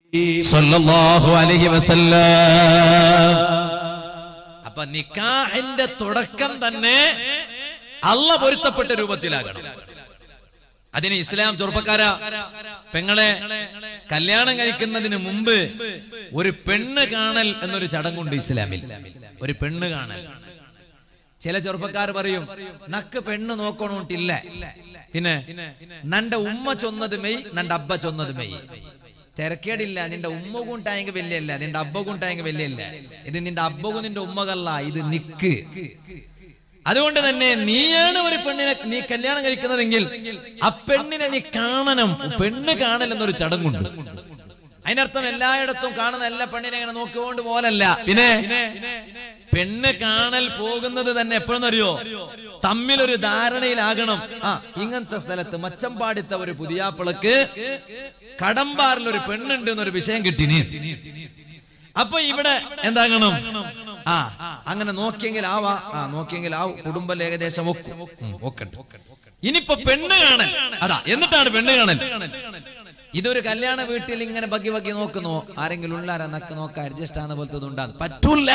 സല്ലല്ലാഹു അലൈഹി വസല്ലം അപ്പൊ നിക്കാഹിന്റെ തുടക്കം തന്നെ അള്ള പൊരുത്തപ്പെട്ട രൂപത്തിലാകണം അതിന് ഇസ്ലാം ചെറുപ്പക്കാര പെങ്ങളെ കല്യാണം കഴിക്കുന്നതിന് മുമ്പ് ഒരു പെണ്ണ് കാണൽ എന്നൊരു ചടങ്ങുണ്ട് ഇസ്ലാമിൽ ഒരു പെണ്ണ് കാണൽ ചില ചെറുപ്പക്കാർ പറയും നക്ക് പെണ്ണ് നോക്കണോട്ടില്ല പിന്നെ നന്റെ ഉമ്മ ചൊന്നത് മെയ് നന്റെ അബ്ബ ചൊന്നത് മെയ് തിരക്കേടില്ല നിന്റെ ഉമ്മ കൂട്ടായെങ്കിൽ വലിയല്ല നിന്റെ അബ്ബ കൂട്ടായെങ്കിൽ വലിയല്ല ഇത് നിന്റെ അബ്ബകും നിന്റെ ഉമ്മകല്ല ഇത് നിക്ക് അതുകൊണ്ട് തന്നെ നീയാണ് ഒരു പെണ്ണിനെ നീ കല്യാണം കഴിക്കുന്നതെങ്കിൽ ആ പെണ്ണിനെ നീ കാണണം പെണ്ണ് കാണൽ എന്നൊരു ചടങ്ങുണ്ട് അതിനർത്ഥം എല്ലായിടത്തും കാണുന്ന എല്ലാ പെണ്ണിനെ ഇങ്ങനെ നോക്കിക്കൊണ്ട് പോലല്ല പിന്നെ പെണ്ണ് കാണൽ പോകുന്നത് തന്നെ എപ്പോഴെന്നറിയോ തമ്മിലൊരു ധാരണയിലാകണം ആ ഇങ്ങനത്തെ സ്ഥലത്ത് മച്ചമ്പാടിത്ത ഒരു പുതിയാപ്പിളക്ക് കടമ്പാറിൽ ഒരു പെണ്ണുണ്ട് എന്നൊരു വിഷയം കിട്ടിനി അപ്പൊ ഇവിടെ എന്താകണം ആ അങ്ങനെ നോക്കിയെങ്കിൽ ആവാ ആ നോക്കിയെങ്കിൽ ആ കുടുംബം ഏകദേശം ഒക്കും. ഉം, ഒക്കട്ടെ ഇനിയിപ്പോ പെണ്ണ് കാണൽ അതാ എന്നിട്ടാണ് പെണ്ണ് കാണൽ ഇതൊരു കല്യാണ വീട്ടിൽ ഇങ്ങനെ ബക്കി ബക്കി നോക്കുന്നു ആരെങ്കിലും ഉള്ളാരാ നക്ക് നോക്ക അഡ്ജസ്റ്റ് ആകുന്ന പോലത്തെ ഉണ്ടാകും പറ്റൂല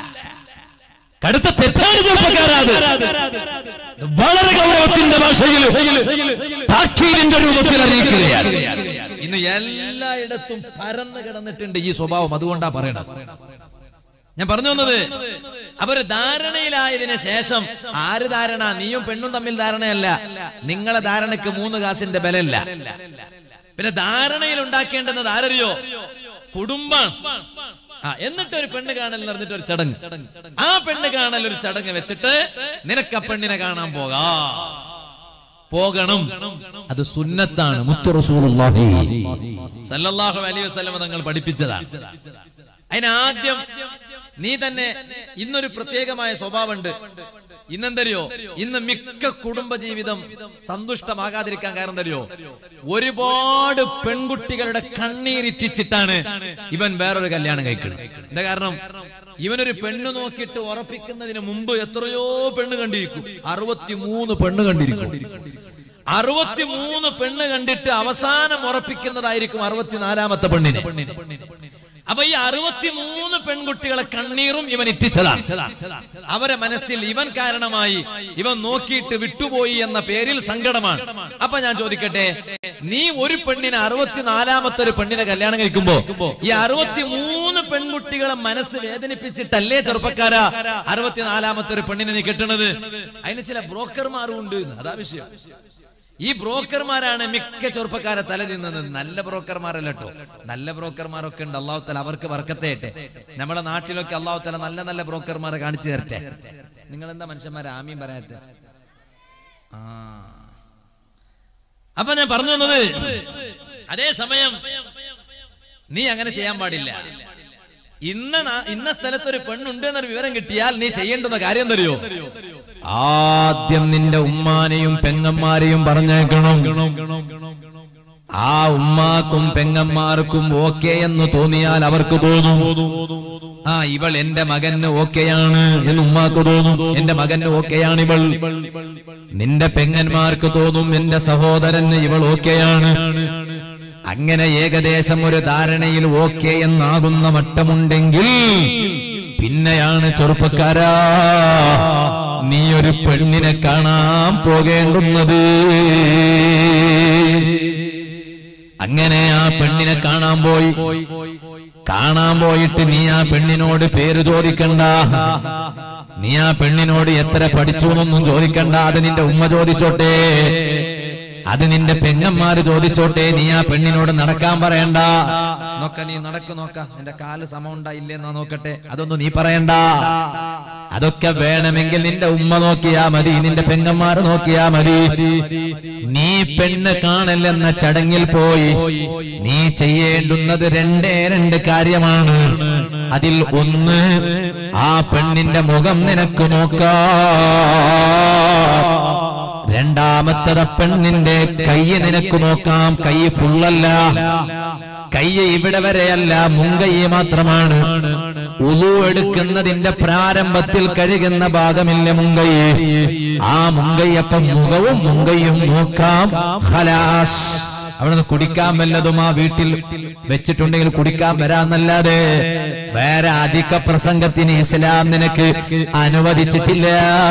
കടുത്ത തെറ്റാണ് ചെറുപ്പക്കാരാത് വളരെ ഗൗരവത്തിന്റെ ഭാഷയിൽ താക്കീലിന്റെ രൂപത്തിൽ അറിയിക്കുകയാണ് ഇന്ന് എല്ലായിടത്തും പരന്ന് കിടന്നിട്ടുണ്ട് ഈ സ്വഭാവം അതുകൊണ്ടാ പറയണം ഞാൻ പറഞ്ഞു വന്നത് അവര് ധാരണയിലായതിനു ശേഷം ആര് ധാരണ നീയും പെണ്ണും തമ്മിൽ ധാരണയല്ല നിങ്ങളെ ധാരണയ്ക്ക് മൂന്ന് കാസിന്റെ ബലമില്ല പിന്നെ ധാരണയിൽ ഉണ്ടാക്കേണ്ടുന്നത് ആരറിയോ കുടുംബം ആ എന്നിട്ട് ഒരു പെണ്ണ് കാണൽ എന്ന് പറഞ്ഞിട്ട് ഒരു ചടങ്ങ് ആ പെണ്ണ് കാണൽ ഒരു ചടങ്ങ് വെച്ചിട്ട് നിനക്ക് ആ പെണ്ണിനെ കാണാൻ പോകാം പോകണം അത് സുന്നത്താണ് മുത്തു റസൂലുള്ളാഹി സല്ലല്ലാഹു അലൈഹി വസല്ലം തങ്ങൾ പഠിപ്പിച്ചതാണ് അതിനാദ്യം നീ തന്നെ ഇന്നൊരു പ്രത്യേകമായ സ്വഭാവമുണ്ട് ഇന്നെന്തരിയോ ഇന്ന് മിക്ക കുടുംബ ജീവിതം സന്തുഷ്ടമാകാതിരിക്കാൻ കാരണം തരിയോ ഒരുപാട് പെൺകുട്ടികളുടെ കണ്ണീരിറ്റിച്ചിട്ടാണ് ഇവൻ വേറൊരു കല്യാണം കഴിക്കുന്നത് എന്താ കാരണം ഇവനൊരു പെണ്ണ് നോക്കിയിട്ട് ഉറപ്പിക്കുന്നതിന് മുമ്പ് എത്രയോ പെണ്ണ് കണ്ടിരിക്കും അറുപത്തിമൂന്ന് പെണ്ണ് കണ്ടിരിക്കും അറുപത്തിമൂന്ന് പെണ്ണ് കണ്ടിട്ട് അവസാനം ഉറപ്പിക്കുന്നതായിരിക്കും അറുപത്തിനാലാമത്തെ പെണ്ണിനെ അപ്പൊ ഈ അറുപത്തിമൂന്ന് പെൺകുട്ടികളെ കണ്ണീറും ഇവൻ ഇറ്റിച്ചതാണ് അവരെ മനസ്സിൽ ഇവൻ കാരണമായി ഇവൻ നോക്കിയിട്ട് വിട്ടുപോയി എന്ന പേരിൽ സങ്കടമാണ് അപ്പൊ ഞാൻ ചോദിക്കട്ടെ നീ ഒരു പെണ്ണിനെ അറുപത്തിനാലാമത്തെ ഒരു പെണ്ണിനെ കല്യാണം കഴിക്കുമ്പോ ഈ അറുപത്തിമൂന്ന് പെൺകുട്ടികളെ മനസ്സ് വേദനിപ്പിച്ചിട്ടല്ലേ ചെറുപ്പക്കാരാ അറുപത്തിനാലാമത്തെ ഒരു പെണ്ണിനെ നീ കെട്ടണത് അതിന് ചില ബ്രോക്കർമാരും ഉണ്ട് എന്ന്. അതാ വിഷയം ഈ ബ്രോക്കർമാരാണ് മിക്ക ചെറുപ്പക്കാരെ തല തിന്നത് നല്ല ബ്രോക്കർമാരല്ല കേട്ടോ നല്ല ബ്രോക്കർമാരൊക്കെ ഉണ്ട് അള്ളാഹു തല അവർക്ക് വർക്കത്തേട്ടെ നമ്മുടെ നാട്ടിലൊക്കെ അള്ളാഹു തല നല്ല നല്ല ബ്രോക്കർമാരെ കാണിച്ചു തരട്ടെ നിങ്ങൾ എന്താ മനുഷ്യന്മാരെ ആമീൻ പറയാത്ത ആ അപ്പൊ ഞാൻ പറഞ്ഞു വന്നത് അതേ സമയം നീ അങ്ങനെ ചെയ്യാൻ പാടില്ല ഇന്ന നാ- ഇന്ന സ്ഥലത്ത് ഒരു പെണ്ണുണ്ട് എന്നൊരു വിവരം കിട്ടിയാൽ നീ ചെയ്യേണ്ടുന്ന കാര്യം തരുമോ ആദ്യം നിന്റെ ഉമ്മാനെയും പെങ്ങന്മാരെയും പറഞ്ഞേക്കണം ആ ഉമ്മാക്കും പെങ്ങന്മാർക്കും ഓക്കെ എന്ന് തോന്നിയാൽ അവർക്ക് തോന്നും ആ ഇവൾ എന്റെ മകന് ഓക്കെയാണ് എന്ന് ഉമ്മാക്ക് തോന്നും എന്റെ മകന് ഓക്കെയാണ് ഇവൾ നിന്റെ പെങ്ങന്മാർക്ക് തോന്നും എന്റെ സഹോദരന് ഇവൾ ഓക്കെയാണ് അങ്ങനെ ഏകദേശം ഒരു ധാരണയിൽ ഓക്കെ എന്നാകുന്ന മട്ടമുണ്ടെങ്കിൽ പിന്നെയാണ് ചെറുപ്പക്കാരാ നീ ഒരു പെണ്ണിനെ കാണാൻ പോകേണ്ടുന്നത് അങ്ങനെ ആ പെണ്ണിനെ കാണാൻ പോയി കാണാൻ പോയിട്ട് നീ ആ പെണ്ണിനോട് പേര് ചോദിക്കണ്ട നീ ആ പെണ്ണിനോട് എത്ര പഠിച്ചു എന്നൊന്നും ചോദിക്കണ്ട അത് നിന്റെ ഉമ്മ ചോദിച്ചോട്ടെ അത് നിന്റെ പെങ്ങന്മാര് ചോദിച്ചോട്ടെ നീ ആ പെണ്ണിനോട് നടക്കാൻ പറയണ്ട നോക്ക നീ നടക്കു നോക്ക നിന്റെ കാല് സമം ഉണ്ടായില്ലെന്നാ നോക്കട്ടെ അതൊന്നും നീ പറയണ്ട അതൊക്കെ വേണമെങ്കിൽ നിന്റെ ഉമ്മ നോക്കിയാ മതി നിന്റെ പെങ്ങന്മാര് നോക്കിയാ മതി നീ പെണ്ണ് കാണലെന്ന ചടങ്ങിൽ പോയി നീ ചെയ്യേണ്ടുന്നത് രണ്ടേ രണ്ട് കാര്യമാണ് അതിൽ ഒന്ന് ആ പെണ്ണിന്റെ മുഖം നിനക്ക് നോക്കാം രണ്ടാമത്തത് പെണ്ണിന്റെ കൈ നിനക്ക് നോക്കാം കൈ ഫുള്ളല്ല കൈ ഇവിടെ വരെയല്ല മുങ്കൈ മാത്രമാണ് ഉളു എടുക്കുന്നതിന്റെ പ്രാരംഭത്തിൽ കഴുകുന്ന ഭാഗമില്ല മുങ്കൈ ആ മുങ്കൈ അപ്പം മുഖവും മുങ്കയും നോക്കാം ഖലാസ് അവിടുന്ന് കുടിക്കാൻ വല്ലതും ആ വീട്ടിൽ വെച്ചിട്ടുണ്ടെങ്കിൽ കുടിക്കാൻ വരാന്നല്ലാതെ വേറെ അധിക പ്രസംഗത്തിന് ഇസ്ലാം നിനക്ക് അനുവദിച്ചിട്ടില്ല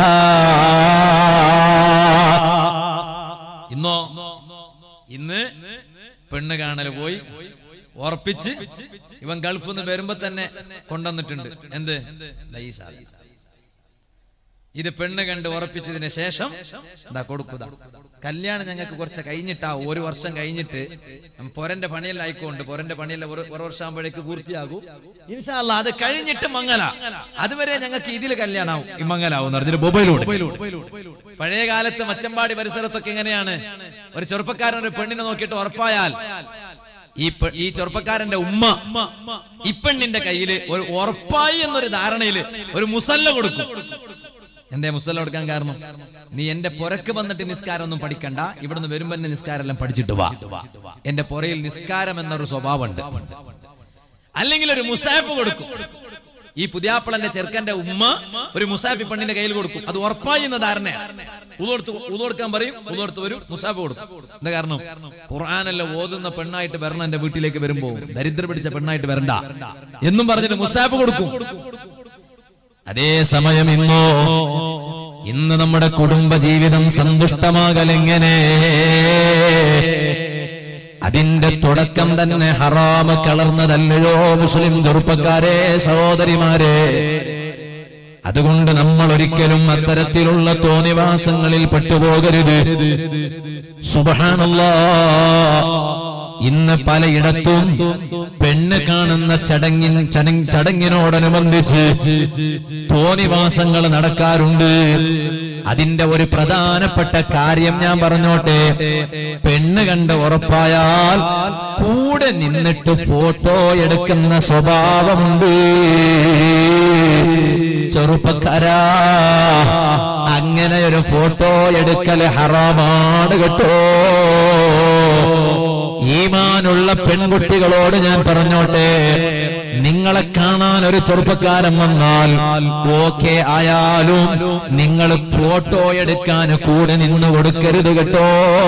ഇന്നോ ഇന്ന് പെണ്ണ് കാണല് പോയി ഉറപ്പിച്ച് ഇവൻ ഗൾഫിൽ നിന്ന് വരുമ്പോ തന്നെ കൊണ്ടുവന്നിട്ടുണ്ട് എന്ത് ദാ ഈ സാധനം. ഇത് പെണ്ണ് കണ്ട് ഉറപ്പിച്ചതിന് ശേഷം എന്താ കൊടുക്കുക കല്യാണം ഞങ്ങൾക്ക് കുറച്ച് കഴിഞ്ഞിട്ടാ ഒരു വർഷം കഴിഞ്ഞിട്ട് നമ്മ പൊരന്റെ പണിയെല്ലാം ആയിക്കൊണ്ട് പൊരന്റെ പണിയെല്ലാം ഒരു ഒരു വർഷം ആകുമ്പോഴേക്ക് പൂർത്തിയാകും ഇൻഷാല്ല അത് കഴിഞ്ഞിട്ട് മംഗല അതുവരെ ഞങ്ങൾക്ക് ഇതിൽ കല്യാണാവും ഈ മംഗലാവും എന്ന് പറഞ്ഞിട്ട് മൊബൈലോട് പഴയ കാലത്ത് മച്ചമ്പാടി പരിസരത്തൊക്കെ എങ്ങനെയാണ് ഒരു ചെറുപ്പക്കാരൻ ഒരു പെണ്ണിനെ നോക്കിയിട്ട് ഉറപ്പായാൽ ഈ പെ- ഈ ചെറുപ്പക്കാരന്റെ ഉമ്മ ഈ പെണ്ണിന്റെ കയ്യില് ഒരു ഉറപ്പായി എന്നൊരു ധാരണയില് ഒരു മുസല്ല കൊടുക്കും എന്തേ മുസല്ല കൊടുക്കാൻ കാരണം നീ എന്റെ പുരക്ക് വന്നിട്ട് നിസ്കാരം ഒന്നും പഠിക്കണ്ട ഇവിടുന്ന് വരുമ്പോ തന്നെ നിസ്കാരം എല്ലാം പഠിച്ചിട്ട് വാ എന്റെ പുറയിൽ നിസ്കാരം എന്നൊരു സ്വഭാവമുണ്ട് അല്ലെങ്കിൽ ഒരു മുസാഫ് കൊടുക്കും ഈ പുതിയാപ്പിളന്റെ ചെറുക്കന്റെ ഉമ്മ ഒരു മുസാഫി പെണ്ണിന്റെ കയ്യിൽ കൊടുക്കും അത് ഉറപ്പായി എന്ന ധാരണയാണ് ഉതോടുത്ത് ഉതോടുക്കാൻ പറയും ഉതോടുത്ത് വരും മുസാഫ് കൊടുക്കും എന്താ കാരണം ഖുർആാനല്ല ഓതുന്ന പെണ്ണായിട്ട് വരണം എന്റെ വീട്ടിലേക്ക് വരുമ്പോ ദരിദ്ര പിടിച്ച പെണ്ണായിട്ട് വരണ്ട എന്നും പറഞ്ഞിട്ട് മുസാഫ് കൊടുക്കും അതേ സമയം ഇന്നോ ഇന്ന് നമ്മുടെ കുടുംബ ജീവിതം സന്തുഷ്ടമാകലെങ്ങനെ അതിന്റെ തുടക്കം തന്നെ ഹറാമ് കളർന്നതല്ലയോ മുസ്ലിം ചെറുപ്പക്കാരെ സഹോദരിമാരെ അതുകൊണ്ട് നമ്മൾ ഒരിക്കലും അത്തരത്തിലുള്ള തോന്നിവാസങ്ങളിൽ പെട്ടുപോകരുത് സുബഹാനല്ലാ ഇന്ന് പലയിടത്തും പെണ്ണ് കാണുന്ന ചടങ്ങിൻ ചടങ് ചടങ്ങിനോടനുബന്ധിച്ച് തോന്നിവാസങ്ങൾ നടക്കാറുണ്ട് അതിന്റെ ഒരു പ്രധാനപ്പെട്ട കാര്യം ഞാൻ പറഞ്ഞോട്ടെ പെണ്ണ് കണ്ട് ഉറപ്പായാൽ കൂടെ നിന്നിട്ട് ഫോട്ടോ എടുക്കുന്ന സ്വഭാവമുണ്ട് ചെറുപ്പക്കാരാ അങ്ങനെ ഒരു ഫോട്ടോ എടുക്കൽ ഹറാമാണ് കേട്ടോ ഈമാനുള്ള പെൺകുട്ടികളോട് ഞാൻ പറഞ്ഞോട്ടെ നിങ്ങളെ കാണാൻ ഒരു ചെറുപ്പക്കാരൻ വന്നാൽ ഓക്കെ ആയാലും നിങ്ങൾ ഫോട്ടോ എടുക്കാൻ കൂടെ നിന്ന് കൊടുക്കരുത് കേട്ടോ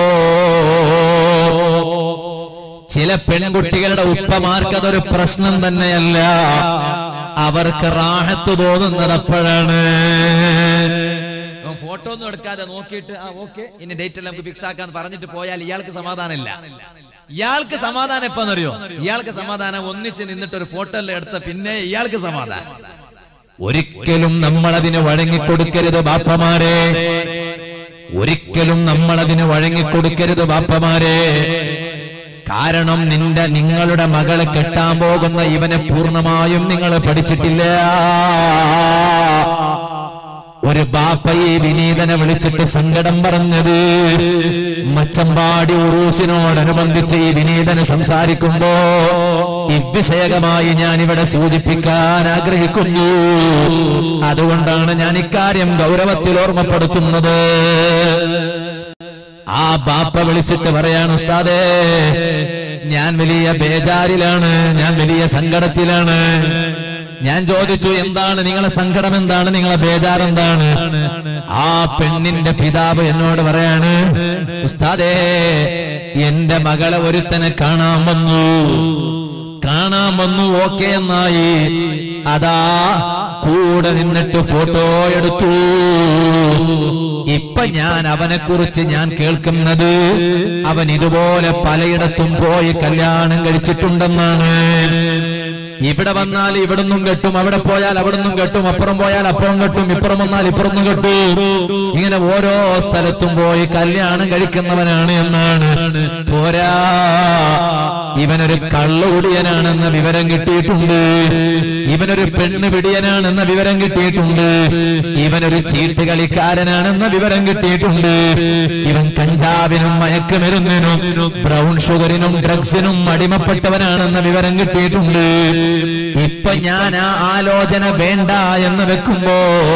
ചില പെൺകുട്ടികളുടെ ഉപ്പമാർക്ക് അതൊരു പ്രശ്നം തന്നെയല്ല അവർക്ക് റാഹത്ത് തോന്നുന്നത് അപ്പോഴാണ് അവൻ ഫോട്ടോ ഒന്നും എടുക്കാതെ നോക്കിയിട്ട് ആ ഓക്കെ ഇനി ഡേറ്റ് എല്ലാം നമുക്ക് ഫിക്സ് ആക്കാന്ന് പറഞ്ഞിട്ട് പോയാൽ ഇയാൾക്ക് സമാധാനമില്ല ഇയാൾക്ക് സമാധാനം എപ്പാന്നറിയോ ഇയാൾക്ക് സമാധാനം ഒന്നിച്ച് നിന്നിട്ട് ഒരു ഫോട്ടോ എല്ലാം എടുത്ത പിന്നെ ഇയാൾക്ക് സമാധാനം ഒരിക്കലും നമ്മൾ അതിന് വഴങ്ങിക്കൊടുക്കരുത് ബാപ്പമാരെ ഒരിക്കലും നമ്മൾ അതിന് വഴങ്ങിക്കൊടുക്കരുത് ബാപ്പമാരെ കാരണം നിന്റെ നിങ്ങളുടെ മകളെ കെട്ടാൻ പോകുന്ന ഇവനെ പൂർണ്ണമായും നിങ്ങൾ പഠിച്ചിട്ടില്ല ഒരു ബാപ്പ ഈ വിനീതനെ വിളിച്ചിട്ട് സങ്കടം പറഞ്ഞത് മച്ചമ്പാടി ഉറൂസിനോടനുബന്ധിച്ച് ഈ വിനീതന് സംസാരിക്കുമ്പോ ഇവിഷയകമായി ഞാൻ ഇവിടെ സൂചിപ്പിക്കാൻ ആഗ്രഹിക്കുന്നു അതുകൊണ്ടാണ് ഞാൻ ഇക്കാര്യം ഗൗരവത്തിൽ ഓർമ്മപ്പെടുത്തുന്നത് ആ ബാപ്പ വിളിച്ചിട്ട് പറയാണ് ഉസ്താദേ ഞാൻ വലിയ ബേജാരിലാണ് ഞാൻ വലിയ സങ്കടത്തിലാണ് ഞാൻ ചോദിച്ചു എന്താണ് നിങ്ങളെ സങ്കടം എന്താണ് നിങ്ങളെ ബേജാർ എന്താണ് ആ പെണ്ണിന്റെ പിതാവ് എന്നോട് പറയാണ് ഉസ്താദേ എന്റെ മകളെ ഒരുത്തനെ കാണാൻ വന്നു കാണാൻ വന്നു ഓക്കെ എന്നായി അതാ കൂടെ നിന്നിട്ട് ഫോട്ടോ എടുത്തു ഇപ്പൊ ഞാൻ അവനെ കുറിച്ച് ഞാൻ കേൾക്കുന്നത് അവൻ ഇതുപോലെ പലയിടത്തും പോയി കല്യാണം കഴിച്ചിട്ടുണ്ടെന്നാണ് ഇവിടെ വന്നാൽ ഇവിടുന്നും കെട്ടും അവിടെ പോയാൽ അവിടുന്നും കെട്ടും അപ്പുറം പോയാൽ അപ്പുറം കെട്ടും ഇപ്പുറം വന്നാൽ ഇപ്പുറത്തും കെട്ടും ഇങ്ങനെ ഓരോ സ്ഥലത്തും പോയി കല്യാണം കഴിക്കുന്നവനാണ് എന്നാണ് പോരാ ഇവനൊരു കള്ളുകുടിയനാണെന്ന വിവരം കിട്ടിയിട്ടുണ്ട് ഇവനൊരു പെണ്ണ് പിടിയനാണെന്ന വിവരം കിട്ടിയിട്ടുണ്ട് ഇവനൊരു ചീട്ട് കളിക്കാരനാണെന്ന വിവരം കിട്ടിയിട്ടുണ്ട് ഇവൻ കഞ്ചാവിനും മയക്കുമരുന്നിനും ബ്രൗൺ ഷുഗറിനും ഡ്രഗ്സിനും അടിമപ്പെട്ടവനാണെന്ന വിവരം കിട്ടിയിട്ടുണ്ട് ഇപ്പൊ ഞാൻ ആ ആലോചന വേണ്ട എന്ന് വെക്കുമ്പോ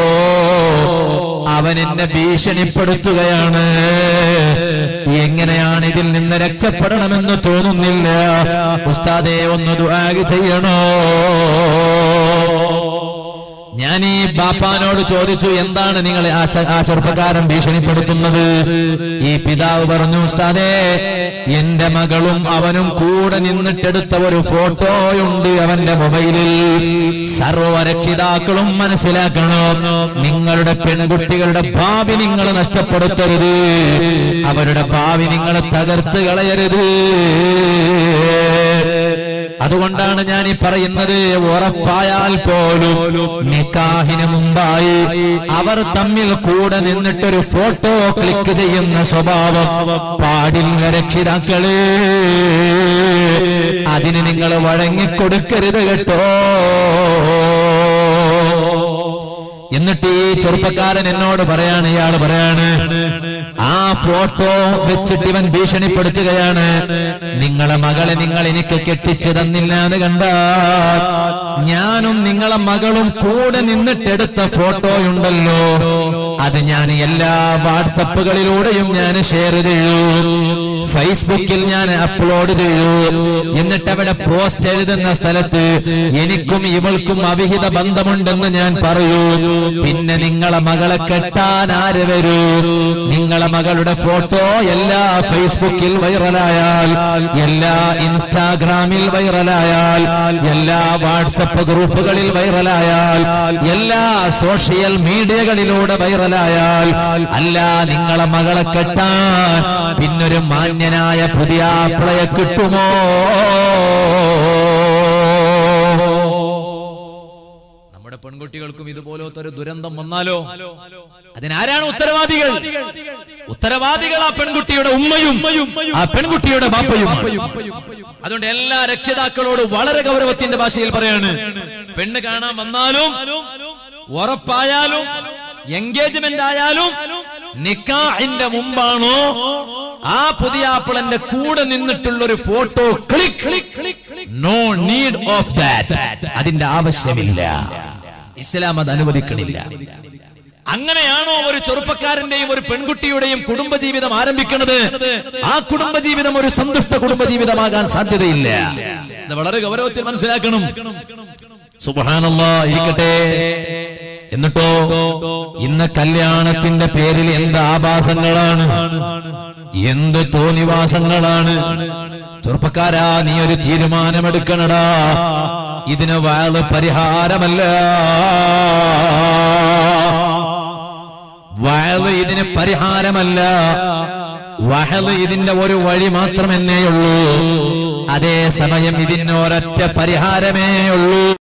അവൻ എന്നെ ഭീഷണിപ്പെടുത്തുകയാണ് എങ്ങനെയാണ് ഇതിൽ നിന്ന് രക്ഷപ്പെടണമെന്ന് തോന്നുന്നില്ല ഉസ്താദെ ഒന്ന് ദുആഗ് ചെയ്യണോ ഞാൻ ഈ ബാപ്പാനോട് ചോദിച്ചു എന്താണ് നിങ്ങളെ ആ ച- ആ ചെറുപ്പക്കാരൻ ഭീഷണിപ്പെടുത്തുന്നത് ഈ പിതാവ് പറഞ്ഞു ഉസ്താദേ എന്റെ മകളും അവനും കൂടെ നിന്നിട്ടെടുത്ത ഒരു ഫോട്ടോയുണ്ട് അവന്റെ മൊബൈലിൽ സർവരക്ഷിതാക്കളും മനസ്സിലാക്കണം നിങ്ങളുടെ പെൺകുട്ടികളുടെ ഭാവി നിങ്ങൾ നഷ്ടപ്പെടുത്തരുത് അവരുടെ ഭാവി നിങ്ങൾ തകർത്ത് കളയരുത് അതുകൊണ്ടാണ് ഞാൻ ഈ പറയുന്നത് ഉറപ്പായാൽ പോലും നിക്കാഹിന് മുമ്പായി അവർ തമ്മിൽ കൂടെ നിന്നിട്ടൊരു ഫോട്ടോ ക്ലിക്ക് ചെയ്യുന്ന സ്വഭാവം പാടില്ല രക്ഷിതാക്കളെ അതിന് നിങ്ങൾ വഴങ്ങിക്കൊടുക്കരുത് കേട്ടോ എന്നിട്ട് ഈ ചെറുപ്പക്കാരൻ എന്നോട് പറയാണ് ഇയാള് പറയാണ് ആ ഫോട്ടോ വെച്ചിട്ട് ഇവൻ ഭീഷണിപ്പെടുത്തുകയാണ് നിങ്ങളെ മകളെ നിങ്ങൾ എനിക്ക് കെട്ടിച്ചു തന്നില്ല എന്ന് കണ്ടാൽ ഞാനും നിങ്ങളെ മകളും കൂടെ നിന്നിട്ടെടുത്ത ഫോട്ടോയുണ്ടല്ലോ അത് ഞാൻ എല്ലാ വാട്സപ്പുകളിലൂടെയും ഞാൻ ഷെയർ ചെയ്യൂ ഫേസ്ബുക്കിൽ ഞാൻ അപ്ലോഡ് ചെയ്യൂ എന്നിട്ട് അവിടെ പോസ്റ്റ് എഴുതുന്ന സ്ഥലത്ത് എനിക്കും ഇവൾക്കും അവിഹിത ബന്ധമുണ്ടെന്ന് ഞാൻ പറയൂ പിന്നെ നിങ്ങളെ മകളെ കെട്ടാൻ ആര് വരൂ നിങ്ങളെ മകളുടെ ഫോട്ടോ എല്ലാ ഫേസ്ബുക്കിൽ വൈറലായാൽ എല്ലാ ഇൻസ്റ്റാഗ്രാമിൽ വൈറലായാൽ എല്ലാ വാട്സപ്പ് ഗ്രൂപ്പുകളിൽ വൈറലായാൽ എല്ലാ സോഷ്യൽ മീഡിയകളിലൂടെ വൈറലായാൽ അല്ല നിങ്ങളെ മകളെ കെട്ടാൻ പിന്നൊരു മാന്യനായ പുതിയ ആപ്ലയെ കിട്ടുമോ നമ്മുടെ പെൺകുട്ടികൾക്കും ഇതുപോലത്തെ ഒരു ദുരന്തം വന്നാലോ അതിനാരാണ് ഉത്തരവാദികൾ ഉത്തരവാദികൾ ആ പെൺകുട്ടിയുടെ ഉമ്മയും ആ പെൺകുട്ടിയുടെ ബാപ്പയും അതുകൊണ്ട് എല്ലാ രക്ഷിതാക്കളോട് വളരെ ഗൗരവത്തിന്റെ ഭാഷയിൽ പറയാണ് പെണ്ണ് കാണാൻ വന്നാലും ഉറപ്പായാലും എൻഗേജ്മെന്റ് ആയാലും നിക്കാഹിന്റെ മുമ്പാണോ ആ പുതിയ ആപ്പിളന്റെ കൂടെ നിന്നിട്ടുള്ള ഒരു photo click no need of that അതിന്റെ ആവശ്യമില്ല ഇസ്ലാം അത് അനുവദിക്കണില്ല അങ്ങനെയാണോ ഒരു ചെറുപ്പക്കാരന്റെയും ഒരു പെൺകുട്ടിയുടെയും കുടുംബജീവിതം ആരംഭിക്കുന്നത് ആ കുടുംബജീവിതം ഒരു സന്തുഷ്ട കുടുംബജീവിതമാകാൻ സാധ്യതയില്ല ഇത് വളരെ ഗൗരവത്തിൽ മനസ്സിലാക്കണം സുബഹാനല്ലാ ഇരിക്കട്ടെ എന്നിട്ടോ ഇന്ന് കല്യാണത്തിന്റെ പേരിൽ എന്ത് ആഭാസങ്ങളാണ് എന്ത് തോന്നിവാസങ്ങളാണ് ചെറുപ്പക്കാരാ നീ ഒരു തീരുമാനമെടുക്കണടാ ഇതിന് വാള് പരിഹാരമല്ല വയല് ഇതിന് പരിഹാരമല്ല വഹല് ഇതിന്റെ ഒരു വഴി മാത്രമെന്നേയുള്ളൂ അതേ സമയം ഇതിന് ഒരൊറ്റ പരിഹാരമേ ഉള്ളൂ